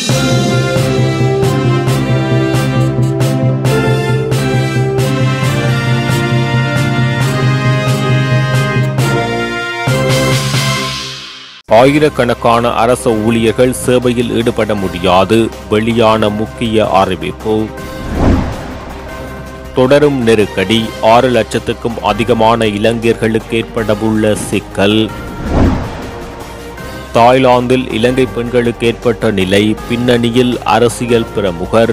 ஆயிரக்கணக்கான அரச ஊழியர்கள் சேவையில் ஈடுபட முடியாது வெளியான முக்கிய அறிவிப்பு தொடரும் நெருக்கடி ஆறு லட்சத்துக்கும் அதிகமான இலங்கையர்களுக்கு ஏற்படவுள்ள சிக்கல் தாய்லாந்தில் இலங்கை பெண்களுக்கு ஏற்பட்ட நிலை பின்னணியில் அரசியல் பிரமுகர்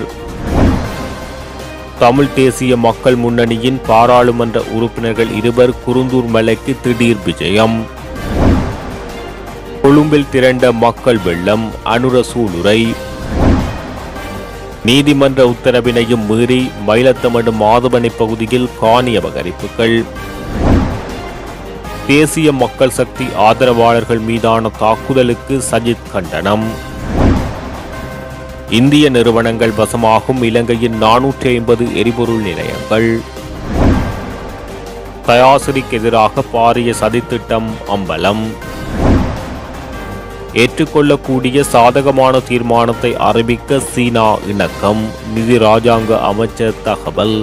தமிழ் தேசிய மக்கள் முன்னணியின் பாராளுமன்ற உறுப்பினர்கள் இருவர் குருந்தூர் மலைக்கு திடீர் விஜயம் கொழும்பில் திரண்ட மக்கள் வெள்ளம் அனுர சூளுரை நீதிமன்ற உத்தரவினையும் மீறி மயிலத்தமடு மாதவனை பகுதியில் காணி அபகரிப்புகள் தேசிய மக்கள் சக்தி ஆதரவாளர்கள் மீதான தாக்குதலுக்கு சஜித் கண்டனம் இந்திய நிறுவனங்கள் வசமாகும் இலங்கையின் நானூற்றி ஐம்பது எரிபொருள் நிலையங்கள் தயாசிரிக்கு எதிராக பாரிய சதித்திட்டம் அம்பலம் ஏற்றுக்கொள்ளக்கூடிய சாதகமான தீர்மானத்தை அறிவிக்க சீனா இணக்கம் நிதி ராஜாங்க அமைச்சர் தகவல்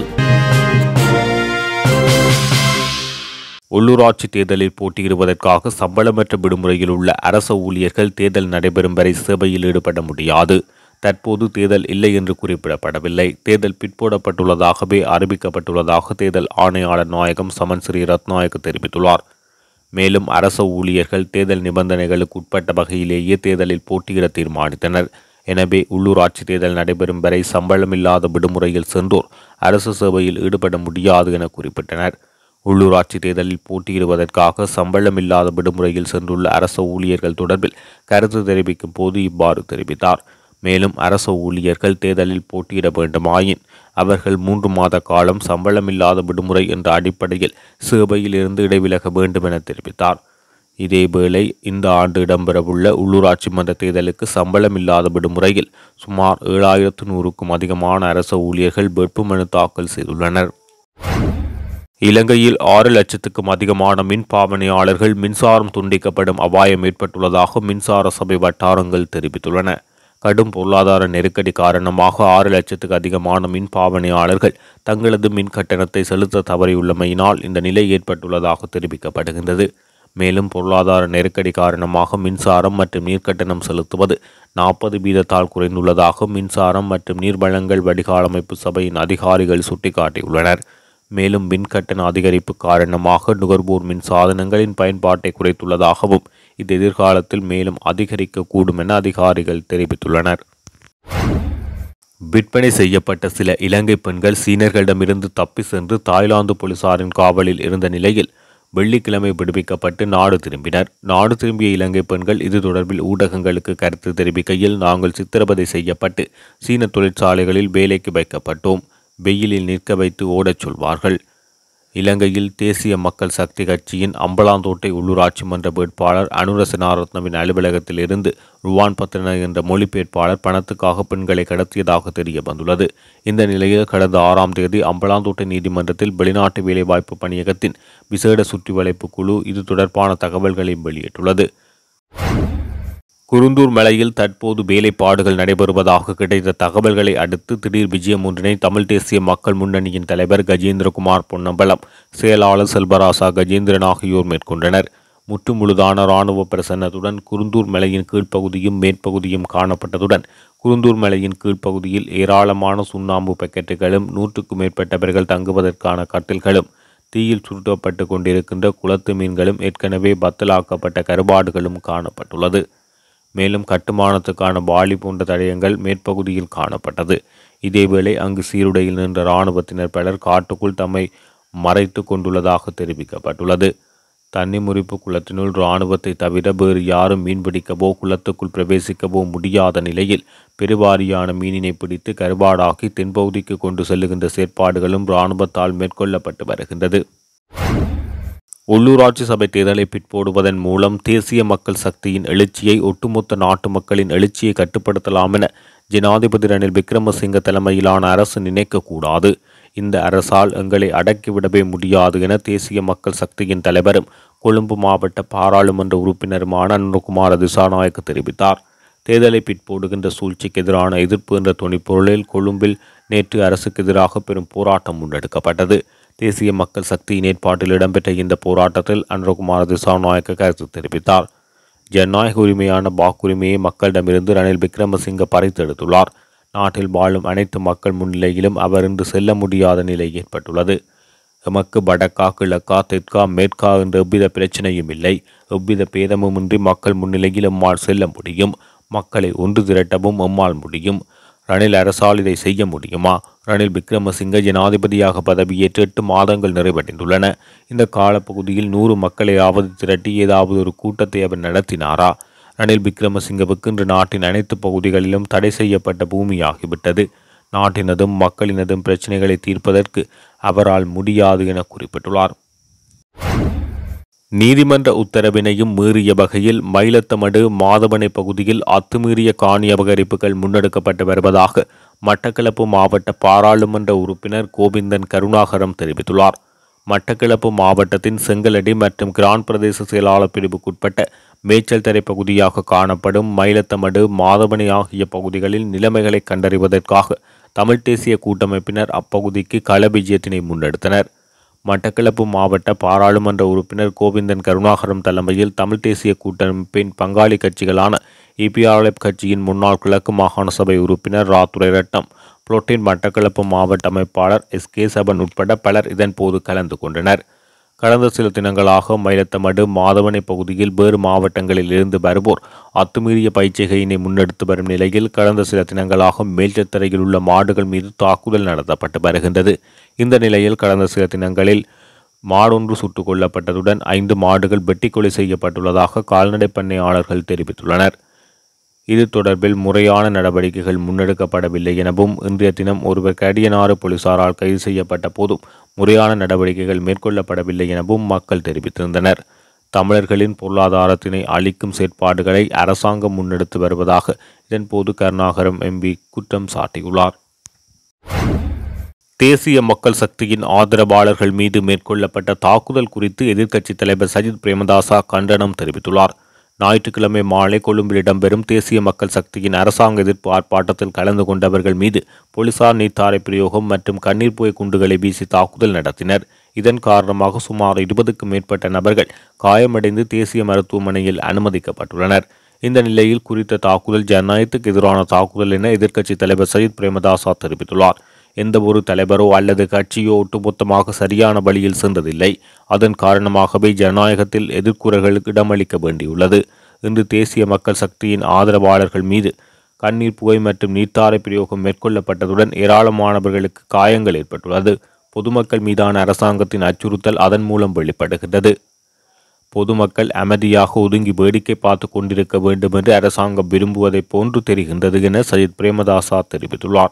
உள்ளூராட்சி தேர்தலில் போட்டியிடுவதற்காக சம்பளமற்ற விடுமுறையில் உள்ள அரச ஊழியர்கள் தேர்தல் நடைபெறும் வரை சேவையில் ஈடுபட முடியாது தற்போது தேர்தல் இல்லை என்று குறிப்பிடப்படவில்லை தேர்தல் பிற்போடப்பட்டுள்ளதாகவே அறிவிக்கப்பட்டுள்ளதாக தேர்தல் ஆணையாளர் நாயகம் சமன் ஸ்ரீ ரத்நாயக் தெரிவித்துள்ளார் மேலும் அரச ஊழியர்கள் தேர்தல் நிபந்தனைகளுக்கு உட்பட்ட வகையிலேயே தேர்தலில் போட்டியிட தீர்மானித்தனர் எனவே உள்ளூராட்சி தேர்தல் நடைபெறும் வரை சம்பளமில்லாத விடுமுறையில் சென்றோர் அரசு சேவையில் ஈடுபட முடியாது என குறிப்பிட்டனர் உள்ளூராட்சி தேர்தலில் போட்டியிடுவதற்காக சம்பளமில்லாத விடுமுறையில் சென்றுள்ள அரச ஊழியர்கள் தொடர்பில் கருத்து தெரிவிக்கும் போது இவ்வாறு தெரிவித்தார் மேலும் அரச ஊழியர்கள் தேர்தலில் போட்டியிட வேண்டுமாயின் அவர்கள் மூன்று மாத காலம் சம்பளமில்லாத விடுமுறை என்ற அடிப்படையில் சேவையில் இருந்து இடைவிலக வேண்டும் என தெரிவித்தார் இதேவேளை இந்த ஆண்டு இடம்பெறவுள்ள உள்ளூராட்சி மன்ற தேர்தலுக்கு சம்பளமில்லாத விடுமுறையில் சுமார் ஏழாயிரத்து நூறுக்கும் அதிகமான அரச ஊழியர்கள் வேட்புமனு தாக்கல் செய்துள்ளனர் இலங்கையில் ஆறு லட்சத்துக்கும் அதிகமான மின் பாவனையாளர்கள் மின்சாரம் துண்டிக்கப்படும் அபாயம் ஏற்பட்டுள்ளதாக மின்சார சபை வட்டாரங்கள் தெரிவித்துள்ளன கடும் பொருளாதார நெருக்கடி காரணமாக ஆறு லட்சத்துக்கு அதிகமான மின் பாவனையாளர்கள் தங்களது மின் கட்டணத்தை செலுத்த தவறியுள்ளமையினால் இந்த நிலை ஏற்பட்டுள்ளதாக தெரிவிக்கப்படுகின்றது மேலும் பொருளாதார நெருக்கடி காரணமாக மின்சாரம் மற்றும் நீர் கட்டணம் செலுத்துவது நாற்பது வீதத்தால் குறைந்துள்ளதாக மின்சாரம் மற்றும் நீர் வழங்கல் வடிகாலமைப்பு சபையின் அதிகாரிகள் சுட்டிக்காட்டியுள்ளனர் மேலும் மின் கட்டண அதிகரிப்பு காரணமாக நுகர்வோர் மின் சாதனங்களின் பயன்பாட்டை குறைத்துள்ளதாகவும் இது எதிர்காலத்தில் மேலும் அதிகரிக்கக்கூடும் என அதிகாரிகள் தெரிவித்துள்ளனர் விற்பனை செய்யப்பட்ட சில இலங்கை பெண்கள் சீனர்களிடமிருந்து தப்பி சென்று தாய்லாந்து போலீசாரின் காவலில் இருந்த நிலையில் வெள்ளிக்கிழமை விடுவிக்கப்பட்டு நாடு திரும்பினர் நாடு திரும்பிய இலங்கை பெண்கள் இது தொடர்பில் ஊடகங்களுக்கு கருத்து தெரிவிக்கையில் நாங்கள் சித்திரவதை செய்யப்பட்டு சீன தொழிற்சாலைகளில் வேலைக்கு வைக்கப்பட்டோம் வெயிலில் நிற்க வைத்து ஓடச் சொல்வார்கள் இலங்கையில் தேசிய மக்கள் சக்தி கட்சியின் அம்பலாந்தோட்டை உள்ளூராட்சி மன்ற வேட்பாளர் அனுர செனாரத்னவின் அலுவலகத்தில் இருந்து ருவான் பத்ரன என்ற மொழிபெயர்ப்பாளர் பணத்துக்காக பெண்களை கடத்தியதாக தெரிய வந்துள்ளது இந்த நிலையில் கடந்த ஆறாம் தேதி அம்பலாந்தோட்டை நீதிமன்றத்தில் வெளிநாட்டு வேலைவாய்ப்பு பணியகத்தின் விசேட சுற்றி வளைப்பு குழு இது தொடர்பான தகவல்களை வெளியிட்டுள்ளது குருந்தூர் மலையில் தற்போது வேலைப்பாடுகள் நடைபெறுவதாக கிடைத்த தகவல்களை அடுத்து திடீர் விஜயம் ஒன்றினை தமிழ் தேசிய மக்கள் முன்னணியின் தலைவர் கஜேந்திரகுமார் பொன்னம்பலம் செயலாளர் செல்வராசா கஜேந்திரன் ஆகியோர் மேற்கொண்டனர் முற்றுமுழுதான இராணுவ பிரசன்னத்துடன் குருந்தூர் மலையின் கீழ்ப்பகுதியும் மேற்பகுதியும் காணப்பட்டதுடன் குருந்தூர் மலையின் கீழ்ப்பகுதியில் ஏராளமான சுண்ணாம்பு பாக்கெட்டுகளும் நூற்றுக்கும் மேற்பட்டவர்கள் தங்குவதற்கான கட்டில்களும் தீயில் சுருட்டப்பட்டு கொண்டிருக்கின்ற குளத்து மீன்களும் ஏற்கனவே பத்தலாக்கப்பட்ட கருபாடுகளும் காணப்பட்டுள்ளது மேலும் கட்டுமானத்துக்கான வாளி போன்ற தடயங்கள் மேற்பகுதியில் காணப்பட்டது இதேவேளை அங்கு சீருடையில் நின்ற இராணுவத்தினர் பலர் காட்டுக்குள் தம்மை மறைத்து கொண்டுள்ளதாக தெரிவிக்கப்பட்டுள்ளது தண்ணி முறிப்பு குளத்தினுள் இராணுவத்தை தவிர வேறு யாரும் மீன்பிடிக்கவோ குளத்துக்குள் பிரவேசிக்கவோ முடியாத நிலையில் பெருவாரியான மீனினை பிடித்து கருபாடாக்கி தென்பகுதிக்கு கொண்டு செல்லுகின்ற செயற்பாடுகளும் இராணுவத்தால் மேற்கொள்ளப்பட்டு வருகின்றது உள்ளூராட்சி சபை தேர்தலை பிற்போடுவதன் மூலம் தேசிய மக்கள் சக்தியின் எழுச்சியை ஒட்டுமொத்த நாட்டு மக்களின் எழுச்சியை கட்டுப்படுத்தலாம் என ஜனாதிபதி ரணில் விக்ரமசிங்க தலைமையிலான அரசு நினைக்கக்கூடாது இந்த அரசால் எங்களை அடக்கிவிடவே முடியாது என தேசிய மக்கள் சக்தியின் தலைவரும் கொழும்பு மாவட்ட பாராளுமன்ற உறுப்பினருமான அனுகுமார திசாநாயக்க தெரிவித்தார் தேர்தலை பிற்போடுகின்ற சூழ்ச்சிக்கு எதிரான எதிர்ப்பு என்ற துணிப்பொருளில் கொழும்பில் நேற்று அரசுக்கு எதிராக பெரும் போராட்டம் முன்னெடுக்கப்பட்டது தேசிய மக்கள் சக்தியின் ஏற்பாட்டில் இடம்பெற்ற இந்த போராட்டத்தில் அனுரகுமார திசாநாயக்க கருத்து தெரிவித்தார் ஜனநாயக உரிமையான வாக்குரிமையை மக்களிடமிருந்து ரணில் விக்ரமசிங்க பறித்தெடுத்துள்ளார் நாட்டில் வாழும் அனைத்து மக்கள் முன்னிலையிலும் அவர் இன்று செல்ல முடியாத நிலை ஏற்பட்டுள்ளது எமக்கு வடக்கா கிழக்கா தெற்கா மேற்கா என்ற எவ்வித பிரச்சனையும் இல்லை எவ்வித பேதமுமின்றி மக்கள் முன்னிலையில் எம்மால் செல்ல முடியும் மக்களை ஒன்று திரட்டவும் எம்மால் முடியும் ரணில் அரசால் இதை செய்ய முடியுமா ரணில் விக்ரமசிங்க ஜனாதிபதியாக பதவியேற்று எட்டு மாதங்கள் நிறைவடைந்துள்ளன இந்த காலப்பகுதியில் நூறு மக்களையாவது திரட்டி ஏதாவது ஒரு கூட்டத்தை அவர் நடத்தினாரா ரணில் விக்ரமசிங்கவுக்கு இன்று நாட்டின் அனைத்து பகுதிகளிலும் தடை செய்யப்பட்ட பூமியாகிவிட்டது நாட்டினதும் மக்களினதும் பிரச்சனைகளை தீர்ப்பதற்கு அவரால் முடியாது என குறிப்பிட்டுள்ளார் நீதிமன்ற உத்தரவினையும் மீறிய வகையில் மயிலத்தமடு மாதவனை பகுதியில் அத்துமீறிய காணி அபகரிப்புகள் முன்னெடுக்கப்பட்டு வருவதாக மட்டக்களப்பு மாவட்ட பாராளுமன்ற உறுப்பினர் கோவிந்தன் கருணாகரம் தெரிவித்துள்ளார் மட்டக்களப்பு மாவட்டத்தின் செங்கலடி மற்றும் கிரான் பிரதேச செயலாளர் பிரிவுக்குட்பட்ட மேய்ச்சல் தரை பகுதியாக காணப்படும் மயிலத்தமடு மாதவனை ஆகிய பகுதிகளில் நிலைமைகளை கண்டறிவதற்காக தமிழ் தேசிய கூட்டமைப்பினர் அப்பகுதிக்கு கள விஜயத்தினை முன்னெடுத்தனர் மட்டக்களப்பு மாவட்ட பாராளுமன்ற உறுப்பினர் கோவிந்தன் கருணாகரம் தலைமையில் தமிழ் தேசிய கூட்டமைப்பின் பங்காளி கட்சிகளான இபிஆர்எஃப் கட்சியின் முன்னாள் கிழக்கு மாகாண சபை உறுப்பினர் ராத்துரை ரட்னம் புளொட்டின் மட்டக்களப்பு மாவட்ட அமைப்பாளர் எஸ் கே சபன் உட்பட பலர் இதன்போது கலந்து கொண்டனர் கடந்த சில தினங்களாக மயிலத்தமடு மாதவனை பகுதியில் வேறு மாவட்டங்களில் இருந்து வருவோர் அத்துமீறிய பயிற்சிகையினை முன்னெடுத்து வரும் நிலையில் கடந்த சில தினங்களாக மேல்ச்சத்தரையில் உள்ள மாடுகள் மீது தாக்குதல் நடத்தப்பட்டு வருகின்றது இந்த நிலையில் கடந்த சில தினங்களில் மாடொன்று சுட்டுக் கொல்லப்பட்டதுடன் ஐந்து மாடுகள் வெட்டி கொலை செய்யப்பட்டுள்ளதாக கால்நடை பண்ணையாளர்கள் தெரிவித்துள்ளனர் இது தொடர்பில் முறையான நடவடிக்கைகள் முன்னெடுக்கப்படவில்லை எனவும் இன்றைய தினம் ஒருவர் கடியனாறு போலீசாரால் கைது செய்யப்பட்ட போதும் முறையான நடவடிக்கைகள் மேற்கொள்ளப்படவில்லை எனவும் மக்கள் தெரிவித்திருந்தனர் தமிழர்களின் பொருளாதாரத்தினை அளிக்கும் செயற்பாடுகளை அரசாங்கம் முன்னெடுத்து வருவதாக இதன்போது கருணாகரம் எம்பி குற்றம் சாட்டியுள்ளார் தேசிய மக்கள் சக்தியின் ஆதரவாளர்கள் மீது மேற்கொள்ளப்பட்ட தாக்குதல் குறித்து எதிர்க்கட்சித் தலைவர் சஜித் பிரேமதாசா கண்டனம் தெரிவித்துள்ளார் ஞாயிற்றுக்கிழமை மாலை கொழும்பில் இடம்பெறும் தேசிய மக்கள் சக்தியின் அரசாங்க எதிர்ப்பு ஆர்ப்பாட்டத்தில் கலந்து கொண்டவர்கள் மீது போலீசார் நீத்தாரை பிரயோகம் மற்றும் கண்ணீர் புகை குண்டுகளை வீசி தாக்குதல் நடத்தினர் இதன் காரணமாக சுமார் இருபதுக்கும் மேற்பட்ட நபர்கள் காயமடைந்து தேசிய மருத்துவமனையில் அனுமதிக்கப்பட்டுள்ளனர் இந்த நிலையில் குறித்த தாக்குதல் ஜனநாயகத்துக்கு எதிரான தாக்குதல் என எதிர்க்கட்சித் தலைவர் சஜித் பிரேமதாசா தெரிவித்துள்ளார் எந்த ஒரு தலைவரோ அல்லது கட்சியோ ஒட்டுமொத்தமாக சரியான வழியில் சென்றதில்லை அதன் காரணமாகவே ஜனநாயகத்தில் எதிர்குறல்களுக்கு இடமளிக்க வேண்டியுள்ளது இன்று தேசிய மக்கள் சக்தியின் ஆதரவாளர்கள் மீது கண்ணீர் புகை மற்றும் நீர்த்தாரை பிரயோகம் மேற்கொள்ளப்பட்டதுடன் ஏராளமானவர்களுக்கு காயங்கள் ஏற்பட்டுள்ளது பொதுமக்கள் மீதான அரசாங்கத்தின் அச்சுறுத்தல் அதன் மூலம் வெளிப்படுகின்றது பொதுமக்கள் அமைதியாக ஒதுங்கி வேடிக்கை பார்த்து கொண்டிருக்க வேண்டும் என்று அரசாங்கம் விரும்புவதைப் போன்று தெரிகின்றது என சஜித் பிரேமதாசா தெரிவித்துள்ளார்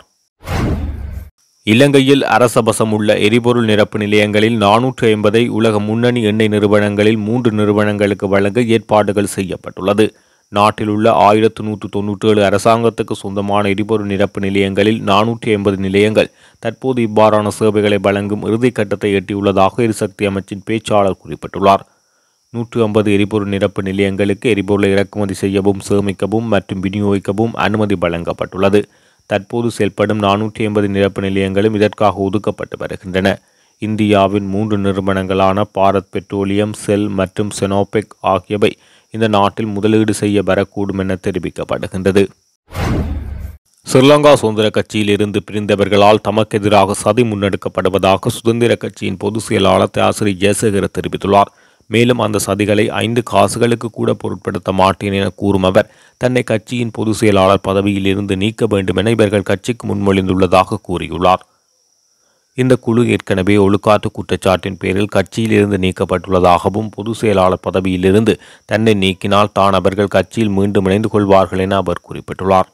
இலங்கையில் அரசபசம் உள்ள எரிபொருள் நிரப்பு நிலையங்களில் நானூற்று ஐம்பதை உலக முன்னணி எண்ணெய் நிறுவனங்களில் மூன்று நிறுவனங்களுக்கு வழங்க ஏற்பாடுகள் செய்யப்பட்டுள்ளது நாட்டில் உள்ள ஆயிரத்து நூற்று தொன்னூற்றி ஏழு அரசாங்கத்துக்கு சொந்தமான எரிபொருள் நிரப்பு நிலையங்களில் நானூற்றி ஐம்பது நிலையங்கள் தற்போது இவ்வாறான சேவைகளை வழங்கும் இறுதிக்கட்டத்தை எட்டியுள்ளதாக எரிசக்தி அமைச்சின் பேச்சாளர் குறிப்பிட்டுள்ளார் நூற்று ஐம்பது எரிபொருள் நிரப்பு நிலையங்களுக்கு எரிபொருளை இறக்குமதி செய்யவும் சேமிக்கவும் மற்றும் விநியோகிக்கவும் அனுமதி வழங்கப்பட்டுள்ளது தற்போது செயல்படும் நானூற்றி ஐம்பது நிரப்பு நிலையங்களும் இதற்காக ஒதுக்கப்பட்டு வருகின்றன இந்தியாவின் மூன்று நிறுவனங்களான பாரத் பெட்ரோலியம் செல் மற்றும் செனோபெக் ஆகியவை இந்த நாட்டில் முதலீடு செய்ய வரக்கூடும் என தெரிவிக்கப்படுகின்றது ஸ்ரீலங்கா சுதந்திர கட்சியில் இருந்து பிரிந்தவர்களால் தமக்கு எதிராக சதி முன்னெடுக்கப்படுவதாக சுதந்திர கட்சியின் பொதுச் செயலாளர் தியாசிரி ஜெயசேகர தெரிவித்துள்ளார் மேலும் அந்த சதிகளை ஐந்து காசுகளுக்கு கூட பொருட்படுத்த மாட்டேன் என கூறும் அவர் தன்னை கட்சியின் பொதுச் செயலாளர் பதவியில் இருந்து நீக்க வேண்டும் என இவர்கள் கட்சிக்கு முன்மொழிந்துள்ளதாக கூறியுள்ளார் இந்த குழு ஏற்கனவே ஒழுக்காற்று குற்றச்சாட்டின் பேரில் கட்சியிலிருந்து நீக்கப்பட்டுள்ளதாகவும் பொதுச் செயலாளர் பதவியிலிருந்து தன்னை நீக்கினால் தான் அவர்கள் கட்சியில் மீண்டும் இணைந்து கொள்வார்கள் என அவர் குறிப்பிட்டுள்ளார்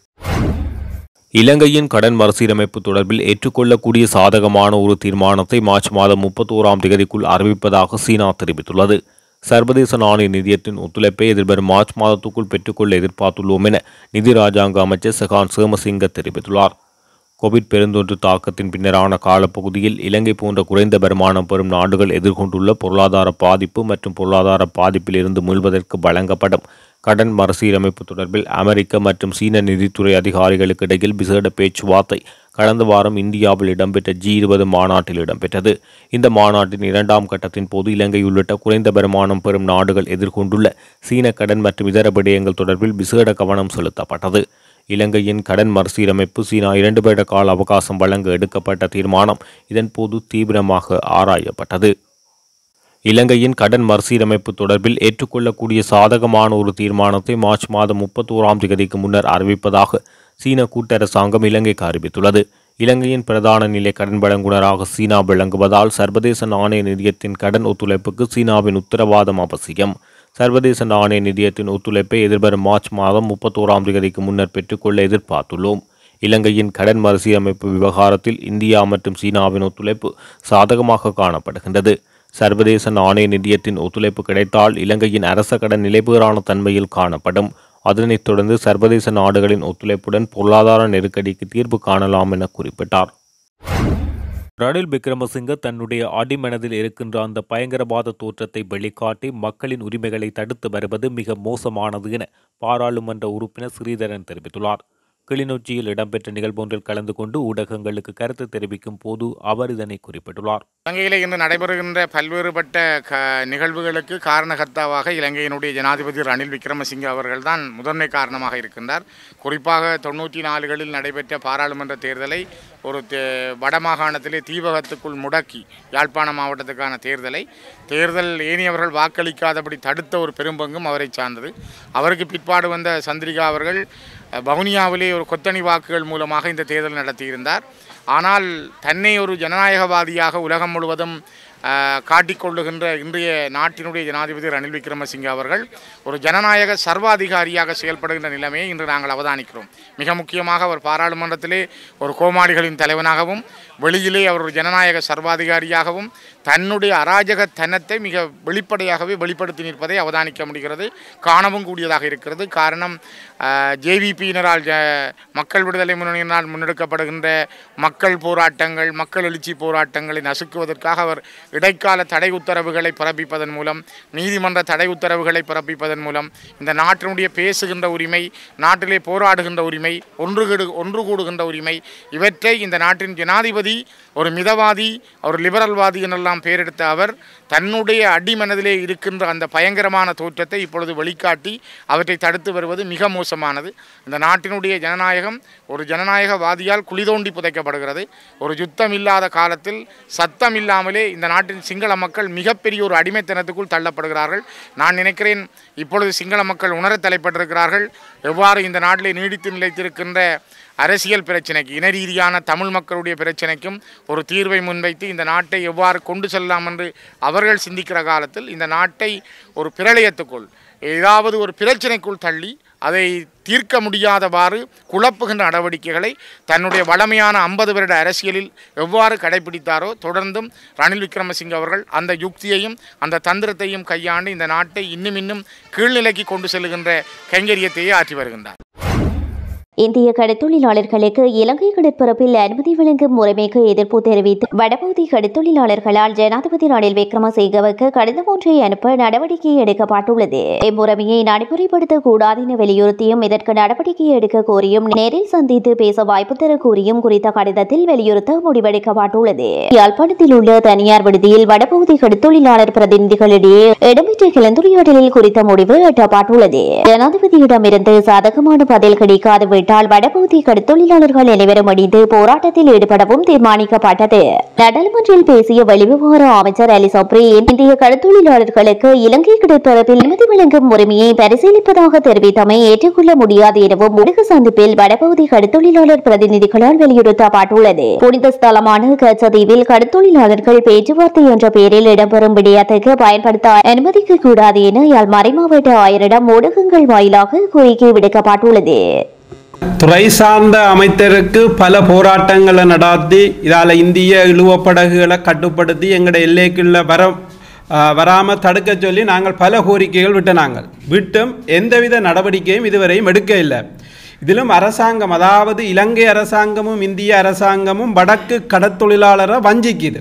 இலங்கையின் கடன் மறுசீரமைப்பு தொடர்பில் ஏற்றுக்கொள்ளக்கூடிய சாதகமான ஒரு தீர்மானத்தை மார்ச் மாதம் முப்பத்தோராம் தேதிக்குள் அறிவிப்பதாக சீனா தெரிவித்துள்ளது சர்வதேச நாணய நிதியத்தின் ஒத்துழைப்பை எதிர்வரும் மார்ச் மாதத்துக்குள் பெற்றுக்கொள்ள எதிர்பார்த்துள்ளோம் என நிதி ராஜாங்க அமைச்சர் சகான் சேமசிங்க தெரிவித்துள்ளார் கோவிட் பெருந்தொற்று தாக்கத்தின் பின்னரான காலப்பகுதியில் இலங்கை போன்ற குறைந்த வருமானம் பெறும் நாடுகள் எதிர்கொண்டுள்ள பொருளாதார பாதிப்பு மற்றும் பொருளாதார பாதிப்பிலிருந்து மீள்வதற்கு வழங்கப்படும் கடன் மறுசீரமைப்பு தொடர்பில் அமெரிக்க மற்றும் சீன நிதித்துறை அதிகாரிகளுக்கு இடையில் விசேட பேச்சுவார்த்தை கடந்த வாரம் இந்தியாவில் இடம்பெற்ற ஜி இருபது மாநாட்டில் இடம்பெற்றது இந்த மாநாட்டின் இரண்டாம் கட்டத்தின் போது இலங்கை உள்ளிட்ட குறைந்த வருமானம் பெறும் நாடுகள் எதிர்கொண்டுள்ள சீன கடன் மற்றும் இதர விடயங்கள் தொடர்பில் விசேட கவனம் செலுத்தப்பட்டது இலங்கையின் கடன் மறுசீரமைப்பு சீனா இரண்டு வருட கால அவகாசம் வழங்க எடுக்கப்பட்ட தீர்மானம் இதன்போது தீவிரமாக ஆராயப்பட்டது இலங்கையின் கடன் மறுசீரமைப்பு தொடர்பில் ஏற்றுக்கொள்ளக்கூடிய சாதகமான ஒரு தீர்மானத்தை மார்ச் மாதம் முப்பத்தோராம் தேதிக்கு முன்னர் அறிவிப்பதாக சீன கூட்டரசாங்கம் இலங்கைக்கு அறிவித்துள்ளது இலங்கையின் பிரதான நிலை கடன் வழங்குனராக சீனா விளங்குவதால் சர்வதேச நாணய நிதியத்தின் கடன் ஒத்துழைப்புக்கு சீனாவின் உத்தரவாதம் அவசியம் சர்வதேச நாணய நிதியத்தின் ஒத்துழைப்பை எதிர்வரும் மார்ச் மாதம் முப்பத்தோராம் தேதிக்கு முன்னர் பெற்றுக்கொள்ள எதிர்பார்த்துள்ளோம் இலங்கையின் கடன் மறுசீரமைப்பு விவகாரத்தில் இந்தியா மற்றும் சீனாவின் ஒத்துழைப்பு சாதகமாக காணப்படுகின்றது சர்வதேச நாணய நிதியத்தின் ஒத்துழைப்பு கிடைத்தால் இலங்கையின் அரச கடன் நிலைபெறான தன்மையில் காணப்படும் அதனைத் தொடர்ந்து சர்வதேச நாடுகளின் ஒத்துழைப்புடன் பொருளாதார நெருக்கடிக்கு தீர்வு காணலாம் என குறிப்பிட்டார் ரணில் விக்ரமசிங்க தன்னுடைய அடிமனதில் இருக்கின்ற அந்த பயங்கரவாத தோற்றத்தை வெளிக்காட்டி மக்களின் உரிமைகளை தடுத்து வருவது மிக மோசமானது என பாராளுமன்ற உறுப்பினர் ஸ்ரீதரன் தெரிவித்துள்ளார் கிளிநொச்சியில் இடம்பெற்ற நிகழ்வொன்றில் கலந்து கொண்டு ஊடகங்களுக்கு கருத்து தெரிவிக்கும் போது அவர் இதனை குறிப்பிட்டுள்ளார் இலங்கையில் இன்று நடைபெறுகின்ற பல்வேறுபட்ட க நிகழ்வுகளுக்கு காரணகர்த்தாவாக இலங்கையினுடைய ஜனாதிபதி ரணில் விக்ரமசிங்கே அவர்கள்தான் முதன்மை காரணமாக இருக்கின்றார் குறிப்பாக தொண்ணூற்றி நாலுகளில் நடைபெற்ற பாராளுமன்ற தேர்தலை ஒரு தே வடமாகாணத்திலே தீபகத்துக்குள் முடக்கி யாழ்ப்பாண மாவட்டத்துக்கான தேர்தலை தேர்தல் ஏனியவர்கள் வாக்களிக்காதபடி தடுத்த ஒரு பெரும்பங்கும் அவரை சார்ந்தது அவருக்கு பிற்பாடு வந்த சந்திரிகா அவர்கள் அஹ், வவுனியாவிலே ஒரு கொத்தணி வாக்குகள் மூலமாக இந்த தேர்தல் நடத்தியிருந்தார் ஆனால் தன்னை ஒரு ஜனநாயகவாதியாக உலகம் முழுவதும் அஹ், காட்டிக்கொள்ளுகின்ற இன்றைய நாட்டினுடைய ஜனாதிபதி ரணில் விக்ரமசிங்கே அவர்கள் ஒரு ஜனநாயக சர்வாதிகாரியாக செயல்படுகின்ற நிலைமையை இன்று நாங்கள் அவதானிக்கிறோம் மிக முக்கியமாக அவர் பாராளுமன்றத்திலே ஒரு கோமாளிகளின் தலைவனாகவும் வெளியிலே அவர் ஒரு ஜனநாயக சர்வாதிகாரியாகவும் தன்னுடைய அராஜகத்தனத்தை மிக வெளிப்படையாகவே வெளிப்படுத்தி நிற்பதை அவதானிக்க முடிகிறது காணவும் கூடியதாக இருக்கிறது காரணம் ஜேவிபியினரால் மக்கள் விடுதலை முன்னணியினால் முன்னெடுக்கப்படுகின்ற மக்கள் போராட்டங்கள் மக்கள் எழுச்சி போராட்டங்களை நசுக்குவதற்காக அவர் இடைக்கால தடை உத்தரவுகளை பிறப்பிப்பதன் மூலம் நீதிமன்ற தடை உத்தரவுகளை பிறப்பிப்பதன் மூலம் இந்த நாட்டினுடைய பேசுகின்ற உரிமை நாட்டிலே போராடுகின்ற உரிமை ஒன்று கெடு ஒன்று கூடுகின்ற உரிமை இவற்றை இந்த நாட்டின் ஜனாதிபதி ஒரு மிதவாதி ஒரு லிபரல்வாதி என்றெல்லாம் பெயரெடுத்த அவர் தன்னுடைய அடிமனதிலே இருக்கின்ற அந்த பயங்கரமான தோற்றத்தை இப்பொழுது வெளிக்காட்டி அவற்றை தடுத்து வருவது மிக மோசமானது இந்த நாட்டினுடைய ஜனநாயகம் ஒரு ஜனநாயகவாதியால் குளிதோண்டி புதைக்கப்படுகிறது ஒரு யுத்தம் இல்லாத காலத்தில் சத்தம் இல்லாமலே இந்த நாட்டின் சிங்கள மக்கள் மிகப்பெரிய ஒரு அடிமைத்தனத்துக்குள் தள்ளப்படுகிறார்கள் நான் நினைக்கிறேன் இப்பொழுது சிங்கள மக்கள் உணரத் தலைப்பட்டிருக்கிறார்கள் எவ்வாறு இந்த நாட்டிலே நீடித்து நிலைத்திருக்கின்ற அரசியல் பிரச்சனைக்கு இன ரீதியான தமிழ் மக்களுடைய பிரச்சனைக்கும் ஒரு தீர்வை முன்வைத்து இந்த நாட்டை எவ்வாறு கொண்டு செல்லலாம் என்று அவர்கள் சிந்திக்கிற காலத்தில் இந்த நாட்டை ஒரு பிரளயத்துக்குள் ஏதாவது ஒரு பிரச்சனைக்குள் தள்ளி அதை தீர்க்க முடியாதவாறு குழப்புகின்ற நடவடிக்கைகளை தன்னுடைய வளமையான ஐம்பது வருட அரசியலில் எவ்வாறு கடைபிடித்தாரோ தொடர்ந்தும் ரணில் விக்ரமசிங்கே அவர்கள் அந்த யுக்தியையும் அந்த தந்திரத்தையும் கையாண்டு இந்த நாட்டை இன்னும் இன்னும் கீழ்நிலைக்கு கொண்டு செல்லுகின்ற கைங்கரியத்தையே ஆற்றி வருகின்றார் இந்திய கடற்தொழிலாளர்களுக்கு இலங்கை கடற்பரப்பில் அனுமதி வழங்கும் முறைமைக்கு எதிர்ப்பு தெரிவித்து வடபகுதி கடற்தொழிலாளர்களால் ஜனாதிபதி ரணில் விக்ரமசிங்கவுக்கு கடிதம் ஒன்றை அனுப்ப நடவடிக்கை எடுக்கப்பட்டுள்ளது இம்முறைமையை நடைமுறைப்படுத்த கூடாது என வலியுறுத்தியும் இதற்கு நடவடிக்கை எடுக்க கோரியும் நேரில் சந்தித்து பேச வாய்ப்பு தர கோரியும் குறித்த கடிதத்தில் வலியுறுத்த முடிவெடுக்கப்பட்டுள்ளது யாழ்ப்பாணத்தில் உள்ள தனியார் விடுதியில் வடபகுதி கடற்தொழிலாளர் பிரதிநிதிகளிடையே இடம்பெற்ற கலந்துரையாடலில் குறித்த முடிவு எட்டப்பட்டுள்ளது ஜனாதிபதியிடமிருந்து சாதகமான பதில் கிடைக்காது விட்டால் வடபகுதி கடற்தொழிலாளர்கள் அனைவரும் அணிந்து போராட்டத்தில் ஈடுபடவும் தீர்மானிக்கப்பட்டது நாடாளுமன்றில் பேசிய வெளிவிவகார அமைச்சர் அலி சப்ரி இந்திய கடற்தொழிலாளர்களுக்கு இலங்கை கடற்பரப்பில் அனுமதி வழங்கும் உரிமையை பரிசீலிப்பதாக தெரிவித்தமை ஏற்றுக்கொள்ள முடியாது எனவும் ஊடக சந்திப்பில் வடபகுதி கடற்தொழிலாளர் பிரதிநிதிகளால் வலியுறுத்தப்பட்டுள்ளது புனித ஸ்தலமான கச்சதீவில் கடற்தொழிலாளர்கள் பேச்சுவார்த்தை என்ற பெயரில் இடம்பெறும் விடயத்துக்கு பயன்படுத்த அனுமதிக்க கூடாது என யாழ் மறைமாவட்ட ஆயரிடம் ஊடகங்கள் வாயிலாக கோரிக்கை விடுக்கப்பட்டுள்ளது துறை சார்ந்த அமைச்சருக்கு பல போராட்டங்களை நடாத்தி இதால் இந்திய இழுவப்படகுகளை கட்டுப்படுத்தி எங்களோட எல்லைக்குள்ள வர வராமல் தடுக்க சொல்லி நாங்கள் பல கோரிக்கைகள் விட்ட நாங்கள் விட்டும் எந்தவித நடவடிக்கையும் இதுவரையும் எடுக்க இல்லை இதிலும் அரசாங்கம் அதாவது இலங்கை அரசாங்கமும் இந்திய அரசாங்கமும் வடக்கு கடற்தொழிலாளரை வஞ்சிக்குது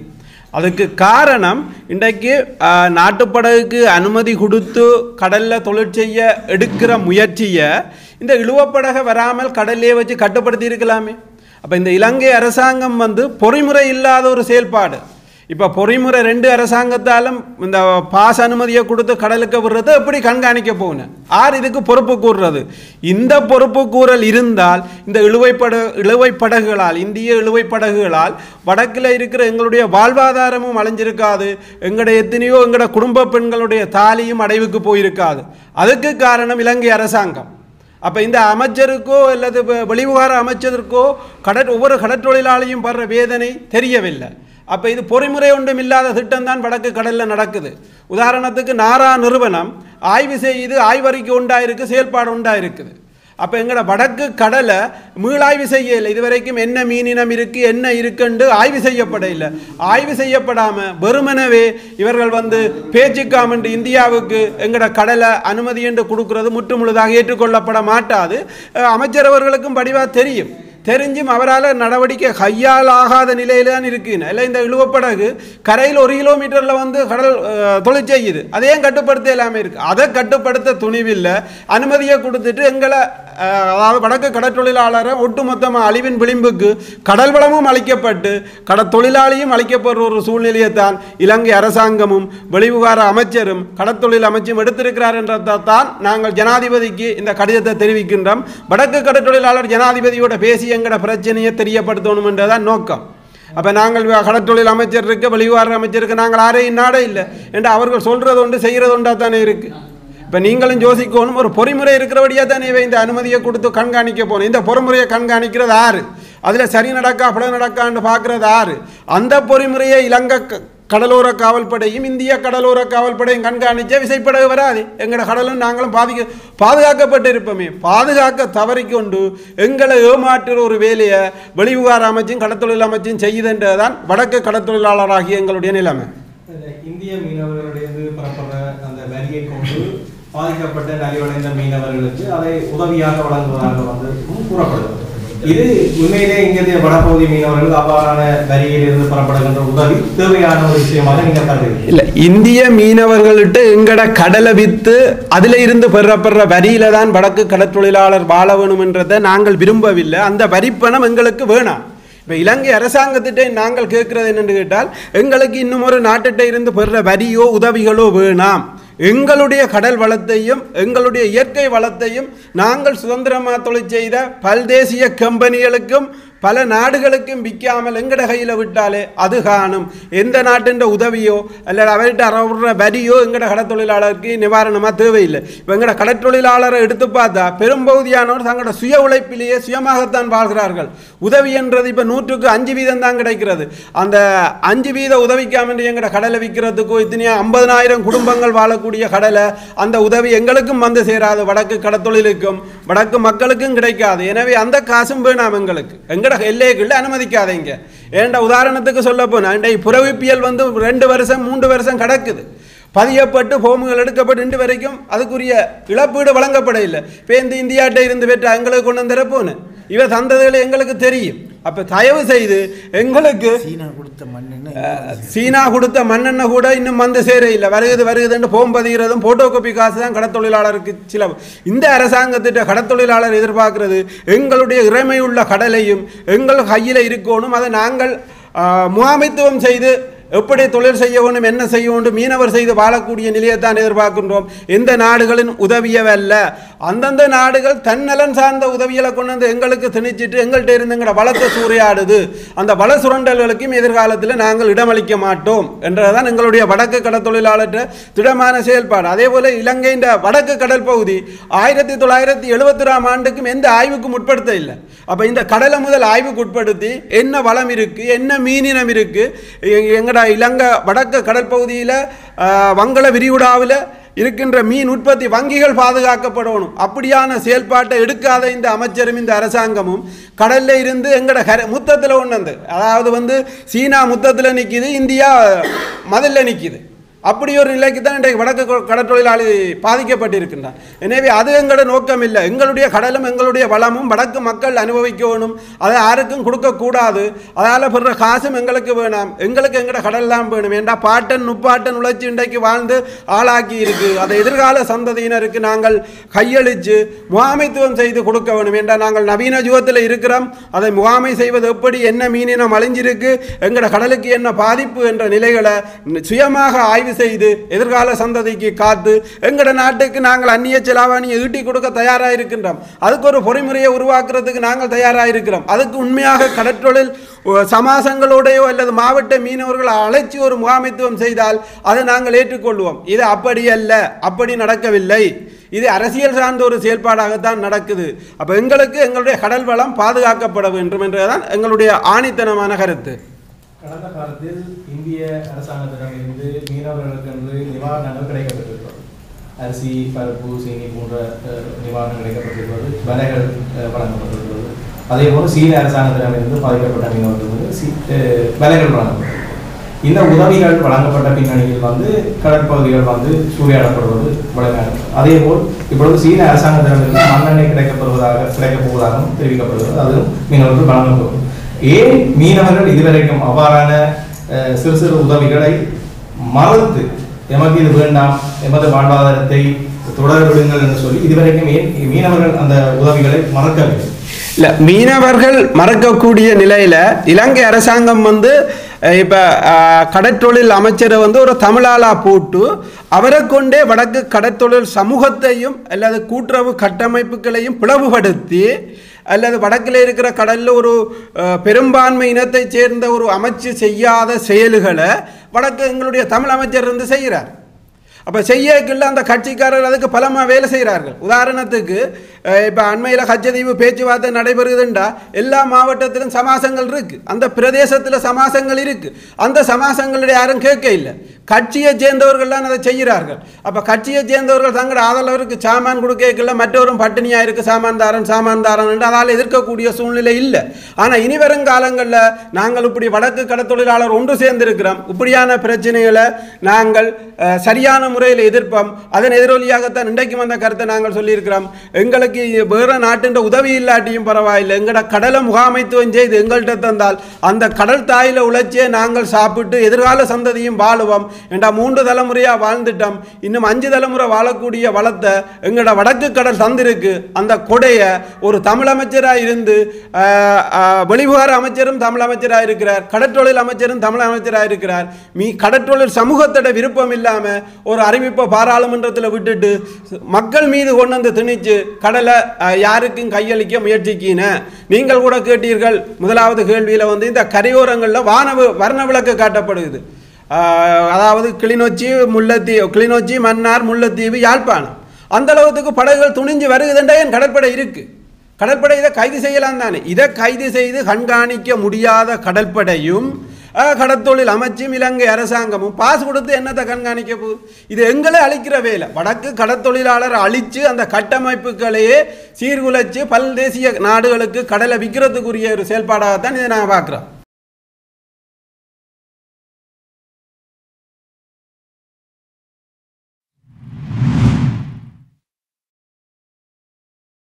அதுக்கு காரணம் இன்றைக்கு ஆ, நாட்டுப்படகுக்கு அனுமதி கொடுத்து கடலில் தொழில் செய்ய எடுக்கிற முயற்சியை இந்த இழுவப்படகை வராமல் கடல்லே வச்சு கட்டுப்படுத்தி இருக்கலாமே அப்போ இந்த இலங்கை அரசாங்கம் வந்து பொறிமுறை இல்லாத ஒரு செயல்பாடு இப்போ பொறிமுறை ரெண்டு அரசாங்கத்தாலும் இந்த பாஸ் அனுமதியை கொடுத்து கடலுக்கு விடுறது எப்படி கண்காணிக்க போகணும் ஆர் இதுக்கு பொறுப்பு கூறுறது இந்த பொறுப்பு கூறல் இருந்தால் இந்த இழுவைப்பட இழுவைப்படகுகளால் இந்திய இழுவைப்படகுகளால் வடக்கில் இருக்கிற எங்களுடைய வாழ்வாதாரமும் அலைஞ்சிருக்காது எங்களுடைய எத்தனையோ எங்களோட குடும்ப பெண்களுடைய தாலியும் அடைவுக்கு போயிருக்காது அதுக்கு காரணம் இலங்கை அரசாங்கம் அப்போ இந்த அமைச்சருக்கோ அல்லது வெ- வெளிவிவகார அமைச்சருக்கோ கடற் ஒவ்வொரு கடற்றொழிலாளியும் படுற வேதனை தெரியவில்லை அப்போ இது பொறிமுறை ஒன்றும் இல்லாத திட்டம் தான் வடக்கு கடலில் நடக்குது உதாரணத்துக்கு நாரா நிறுவனம் ஆய்வு செய்து ஆய்வறிக்கை உண்டாயிருக்கு செயல்பாடு உண்டாயிருக்குது அப்போ எங்களோட வடக்கு கடலை மீளாய்வு செய்யலை இதுவரைக்கும் என்ன மீனினம் இருக்கு என்ன இருக்குன்னு ஆய்வு செய்யப்பட இல்லை ஆய்வு செய்யப்படாமல் வெறுமனவே இவர்கள் வந்து பேச்சுக்காமன்று இந்தியாவுக்கு எங்களோட கடலை அனுமதி என்று கொடுக்கிறது முற்றுமுழுதாக ஏற்றுக்கொள்ளப்பட மாட்டாது அஹ் அமைச்சர் அவர்களுக்கும் படிவாக தெரியும் தெரிஞ்சும் அவரால் நடவடிக்கை கையாலாகாத நிலையில தான் இருக்குன்னு இல்லை இந்த இழுவப்படகு கரையில் ஒரு கிலோமீட்டரில் வந்து கடல் அஹ், தொழில் செய்யுது அதையும் கட்டுப்படுத்த இல்லாமல் இருக்கு அதை கட்டுப்படுத்த துணிவில்லை அனுமதியை கொடுத்துட்டு எங்களை அஹ், அதாவது வடக்கு கடற்தொழிலாளரை ஒட்டுமொத்தமாக அழிவின் விளிம்புக்கு கடல் வளமும் அளிக்கப்பட்டு கட தொழிலாளியும் அளிக்கப்படுற ஒரு சூழ்நிலையை தான் இலங்கை அரசாங்கமும் வெளிவிவகார அமைச்சரும் கடற்தொழில் அமைச்சும் எடுத்திருக்கிறார் என்றதை தான் நாங்கள் ஜனாதிபதிக்கு இந்த கடிதத்தை தெரிவிக்கின்றோம் வடக்கு கடற்தொழிலாளர் ஜனாதிபதியோட பேசி எங்கட பிரச்சனையை தெரியப்படுத்தணும் என்றதான் நோக்கம் அப்போ நாங்கள் வ- கடற்தொழில் அமைச்சர் இருக்க வெளிவிவகார அமைச்சருக்கு நாங்கள் யாரையும் நாட இல்லை என்று அவர்கள் சொல்றது ஒன்று செய்கிறது ஒன்றா தானே இருக்கு இப்போ நீங்களும் யோசிக்கணும் ஒரு பொறிமுறை இருக்கிறபடியா தானே இவை இந்த அனுமதியை கொடுத்து கண்காணிக்க போகணும் இந்த பொறிமுறையை கண்காணிக்கிறது ஆறு அதில் சரி நடக்கா பிழை நடக்கான்னு பார்க்குறது ஆறு அந்த பொறிமுறையை இலங்கை க- கடலோர காவல்படையும் இந்திய கடலோர காவல்படையும் கண்காணிச்சா விசைப்படகு வராது எங்களோட கடலும் நாங்களும் பாதிக்க பாதுகாக்கப்பட்டு இருப்போமே பாதுகாக்க தவறிக்கொண்டு எங்களை ஏமாற்றுற ஒரு வேலையை வெளிவிவகார அமைச்சும் கடத்தொழில் அமைச்சும் செய்யுதுன்றதுதான் வடக்கு கடத்தொழிலாளராகிய எங்களுடைய நிலைமை இந்த இந்திய மீனவர்களுடைய பெறப்படுற அந்த வரியை கொண்டு பாதிக்கப்பட்ட நலிவடைந்த மீனவர்களுக்கு அதை உதவியாக வழங்குவதாக வந்து கூறப்படுது இது உண்மையிலே இங்கே வடபகுதி மீனவர்கள் அவ்வாறான வரியிலிருந்து பெறப்படுகின்ற உதவி தேவையான ஒரு விஷயமாக நீங்க கருதுகிறீங்க இல்ல இந்திய மீனவர்கள்ட்ட எங்கட கடலை வித்து அதுல இருந்து பெறப்படுற வரியில தான் வடக்கு கடற்தொழிலாளர் வாழ வேணும்ன்றதை நாங்கள் விரும்பவில்லை அந்த வரிப்பணம் எங்களுக்கு வேணாம் இப்போ இலங்கை அரசாங்கத்திட்ட நாங்கள் கேட்கறது என்னன்னு கேட்டால் எங்களுக்கு இன்னும் ஒரு நாட்டிட்ட இருந்து பெறுற வரியோ உதவிகளோ வேணாம் எங்களுடைய கடல் வளத்தையும் எங்களுடைய இயற்கை வளத்தையும் நாங்கள் சுதந்திரமாக தொழில் செய்த பல்தேசிய கம்பெனிகளுக்கும் பல நாடுகளுக்கும் விற்காமல் எங்கட கையில் விட்டாலே அது காணும் எந்த நாட்டின் உதவியோ அல்லது அவர்கிட்ட அறவுற வரியோ எங்கட கடற்தொழிலாளருக்கு நிவாரணமாக தேவையில்லை இப்போ எங்கட கடற்தொழிலாளரை எடுத்து பார்த்தா பெரும்பகுதியானவர் தங்களோட சுய உழைப்பிலேயே சுயமாகத்தான் வாழ்கிறார்கள் உதவி என்றது இப்போ நூற்றுக்கு அஞ்சு வீதம் தான் கிடைக்கிறது அந்த அஞ்சு வீத உதவிக்காம எங்கட கடலை விற்கிறதுக்கோ இத்தனையோ ஐம்பதனாயிரம் குடும்பங்கள் வாழக்கூடிய கடலை அந்த உதவி எங்களுக்கும் வந்து சேராது வடக்கு கடத்தொழிலுக்கும் வடக்கு மக்களுக்கும் கிடைக்காது எனவே அந்த காசும் வேணாம் எங்களுக்கு எங்கட எல்லைக்குள்ள அனுமதிக்காதீங்க ஏன்டா உதாரணத்துக்கு சொல்ல போனா இன்றைக்கு புறவிப்பியல் வந்து ரெண்டு வருஷம் மூன்று வருஷம் கிடக்குது பதியப்பட்டு ஃபோமுகள் எடுக்கப்பட்டு இன்று வரைக்கும் அதுக்குரிய இழப்பீடு வழங்கப்பட இல்லை இப்போ இந்த இந்தியாட்ட இருந்து பெற்ற எங்களுக்கு கொண்டு வந்து போனேன் இவ தந்ததுகளை எங்களுக்கு தெரியும் அப்போ தயவு செய்து எங்களுக்கு சீனா கொடுத்த மண்ணெண்ணெய் அஹ், சீனா கொடுத்த மண்ணெண்ணெய் கூட இன்னும் வந்து சேர இல்லை வருகுது வருகுதுன்னு போம் பதிகிறதும் போட்டோ காப்பி காசு தான் கடத்தொழிலாளருக்கு சில இந்த அரசாங்கத்திட்ட கடத்தொழிலாளர் எதிர்பார்க்கிறது எங்களுடைய இறைமையுள்ள கடலையும் எங்கள் கையில் இருக்கணும் அதை நாங்கள் அஹ், முகாமைத்துவம் செய்து எப்படி தொழில் செய்ய வேண்டும் என்ன செய்ய வேண்டும் மீனவர் செய்து வாழக்கூடிய நிலையைத்தான் எதிர்பார்க்கின்றோம் எந்த நாடுகளின் உதவியவல்ல அந்தந்த நாடுகள் தன்னலன் சார்ந்த உதவிகளை கொண்டு வந்து எங்களுக்கு திணிச்சிட்டு எங்கள்கிட்ட இருந்து எங்களோட வளத்தை சூறையாடுது அந்த வள சுரண்டல்களுக்கும் எதிர்காலத்தில் நாங்கள் இடமளிக்க மாட்டோம் என்றதான் எங்களுடைய வடக்கு கடற்தொழிலாளற்ற திடமான செயல்பாடு அதே போல இலங்கையின் வடக்கு கடல் பகுதி ஆயிரத்தி தொள்ளாயிரத்தி எழுபத்தி ஆண்டுக்கும் எந்த ஆய்வுக்கும் உட்படுத்த இல்லை அப்போ இந்த கடலை முதல் ஆய்வுக்கு உட்படுத்தி என்ன வளம் இருக்கு என்ன மீனினம் இருக்கு எ- எங்கட இலங்கை வடக்கு கடல் பகுதியில் வங்கள விரிகுடாவில் இருக்கின்ற மீன் உற்பத்தி வங்கிகள் பாதுகாக்கப்படணும் அப்படியான செயல்பாட்டை எடுக்காத இந்த அமைச்சரும் இந்த அரசாங்கமும் கடல்ல இருந்து எங்கட கரை முத்தத்தில் ஒன்று வந்து அதாவது வந்து சீனா முத்தத்தில் நிற்கிது இந்தியா மதில்ல நிற்கிது அப்படி ஒரு நிலைக்கு தான் இன்றைக்கு வடக்கு கொ- கடற்றொழிலாளி பாதிக்கப்பட்டிருக்கின்றார் எனவே அது எங்களோட நோக்கம் இல்லை எங்களுடைய கடலும் எங்களுடைய வளமும் வடக்கு மக்கள் அனுபவிக்கணும் அதை யாருக்கும் கொடுக்கக்கூடாது அதால் பெற காசும் எங்களுக்கு வேணாம் எங்களுக்கு எங்களோட கடல் தான் வேணும் ஏண்டா பாட்டன் நுப்பாட்டன் உழைச்சி இன்றைக்கு வாழ்ந்து ஆளாக்கி இருக்கு அதை எதிர்கால சந்ததியினருக்கு நாங்கள் கையளித்து முகாமைத்துவம் செய்து கொடுக்க வேணும் ஏண்டா நாங்கள் நவீன யுகத்தில் இருக்கிறோம் அதை முகாமை செய்வது எப்படி என்ன மீனினம் அழிஞ்சிருக்கு எங்களோட கடலுக்கு என்ன பாதிப்பு என்ற நிலைகளை சுயமாக ஆய்வு செய்து எதிர்கால சந்ததிக்கு காத்து எங்களோட நாட்டுக்கு நாங்கள் அந்நிய செலாவணியை ஈட்டி கொடுக்க தயாராக இருக்கின்றோம் அதுக்கு ஒரு பொறிமுறையை உருவாக்குறதுக்கு நாங்கள் தயாராக இருக்கிறோம் அதுக்கு உண்மையாக கடற்றொழில் அஹ், சமாசங்களோடையோ அல்லது மாவட்ட மீனவர்கள் அழைச்சி ஒரு முகாமைத்துவம் செய்தால் அதை நாங்கள் ஏற்றுக்கொள்வோம் இது அப்படி அல்ல அப்படி நடக்கவில்லை இது அரசியல் சார்ந்த ஒரு செயல்பாடாகத்தான் நடக்குது அப்போ எங்களுக்கு எங்களுடைய கடல் வளம் பாதுகாக்கப்பட வேண்டும் என்றுதான் எங்களுடைய ஆணித்தனமான கருத்து கடந்த காலத்தில் இந்திய அரசாங்கத்திடமிருந்து மீனவர்களுக்கு என்று நிவாரணங்கள் கிடைக்கப்பட்டிருக்கிறது அரிசி பருப்பு சீனி போன்ற அஹ், நிவாரணம் கிடைக்கப்பட்டிருக்கிறது விலைகள் அஹ், வழங்கப்பட்டிருக்கிறது அதே போல சீன அரசாங்கத்திடமிருந்து பாதிக்கப்பட்ட மீனவர்களுக்கு சி- அஹ், விலைகள் வழங்கப்பட்டது இந்த உதவிகள் வழங்கப்பட்ட பின்னணியில் வந்து கடற்பகுதிகள் வந்து சூறையாடப்படுவது வழங்க அதே போல் இப்பொழுது சீன அரசாங்கத்திடமிருந்து மண்ணெண்ணெய் கிடைக்கப்படுவதாக கிடைக்கப் போவதாகவும் தெரிவிக்கப்படுகிறது அதுவும் மீனவர்கள் வழங்கப்படும் ஏன் மீனவர்கள் இதுவரைக்கும் அவ்வாறான அஹ், சிறு சிறு உதவிகளை மறுத்து எமக்கு இது வேண்டாம் எமது வாழ்வாதாரத்தை தொடர விடுங்கள் என்று சொல்லி இதுவரைக்கும் ஏன் மீனவர்கள் அந்த உதவிகளை மறக்கவில்லை இல்லை மீனவர்கள் மறக்கக்கூடிய நிலையில் இலங்கை அரசாங்கம் வந்து இப்போ கடற்றொழில் அமைச்சரை வந்து ஒரு தமிழாலா போட்டு அவரை கொண்டே வடக்கு கடற்தொழில் சமூகத்தையும் அல்லது கூட்டுறவு கட்டமைப்புகளையும் பிளவுபடுத்தி அல்லது வடக்கில் இருக்கிற கடலில் ஒரு அஹ், பெரும்பான்மை இனத்தைச் சேர்ந்த ஒரு அமைச்சு செய்யாத செயல்களை வடக்கு எங்களுடைய தமிழ் அமைச்சர் இருந்து செய்கிறார் அப்போ செய்யக்குள்ள அந்த கட்சிக்காரர்கள் அதுக்கு பலமாக வேலை செய்கிறார்கள் உதாரணத்துக்கு இப்போ அண்மையில் கச்சதீவு பேச்சுவார்த்தை நடைபெறுதுண்டா எல்லா மாவட்டத்திலும் சமாசங்கள் இருக்குது அந்த பிரதேசத்தில் சமாசங்கள் இருக்குது அந்த சமாசங்களுடைய யாரும் கேட்க இல்லை கட்சியை சேர்ந்தவர்கள்லாம் அதை செய்கிறார்கள் அப்போ கட்சியை சேர்ந்தவர்கள் தங்கள் ஆதரவருக்கு சாமான் கொடுக்கல மற்றவரும் பட்டினியாக இருக்குது சாமான் தாரன் சாமான் தாரன் என்று அதால் எதிர்க்கக்கூடிய சூழ்நிலை இல்லை ஆனால் இனி வரும் காலங்களில் நாங்கள் இப்படி வடக்கு கடத்தொழிலாளர் ஒன்று சேர்ந்திருக்கிறோம் இப்படியான பிரச்சனைகளை நாங்கள் அஹ், சரியான முறையில் எதிர்ப்போம் அதன் எதிரொலியாகத்தான் இன்றைக்கு வந்த கருத்தை நாங்கள் சொல்லியிருக்கிறோம் எங்களுக்கு வேறு நாட்டின் உதவி இல்லாட்டியும் பரவாயில்லை எங்களோட கடலை முகாமைத்துவம் செய்து எங்கள்கிட்ட தந்தால் அந்த கடல் தாயில உழைச்சே நாங்கள் சாப்பிட்டு எதிர்கால சந்ததியும் வாழுவோம் என்ற மூன்று தலைமுறையாக வாழ்ந்துட்டோம் இன்னும் அஞ்சு தலைமுறை வாழக்கூடிய வளத்தை எங்களோட வடக்கு கடல் தந்திருக்கு அந்த கொடையை ஒரு தமிழ் அமைச்சராக இருந்து ஆஹ், ஆஹ், வெளிவிவகார அமைச்சரும் தமிழ் அமைச்சராக இருக்கிறார் கடற்றொழில் அமைச்சரும் தமிழ் அமைச்சராக இருக்கிறார் மீ கடற்றொழில் சமூகத்தோட விருப்பம் இல்லாமல் ஒரு அறிவிப்பை பாராளுமன்றத்தில் விட்டுட்டு மக்கள் மீது கொண்டு வந்து திணிச்சு கடலை ஆஹ், யாருக்கும் கையளிக்க முயற்சிக்கின நீங்கள் கூட கேட்டீர்கள் முதலாவது கேள்வியில் வந்து இந்த கரையோரங்களில் வானவு வர்ண விளக்கு காட்டப்படுது ஆஹ், அதாவது கிளிநொச்சி முல்லைத்தீவு கிளிநொச்சி மன்னார் முல்லைத்தீவு யாழ்ப்பாணம் அந்த அளவுக்கு படகுகள் துணிஞ்சு வருகுதுண்டா என் கடற்படை இருக்கு கடற்படை இதை கைது செய்யலாம் தானே இதை கைது செய்து கண்காணிக்க முடியாத கடற்படையும் அஹ், கடற்தொழில் அமைச்சும் இலங்கை அரசாங்கமும் பாஸ் கொடுத்து என்னத்தை கண்காணிக்க போகுது இது எங்களை அழிக்கிற வேலை வடக்கு கடற்தொழிலாளர் அழித்து அந்த கட்டமைப்புகளையே சீர்குலைச்சு பல்தேசிய நாடுகளுக்கு கடலை விற்கிறதுக்குரிய ஒரு செயல்பாடாகத்தான் இதை நாங்கள் பார்க்குறோம்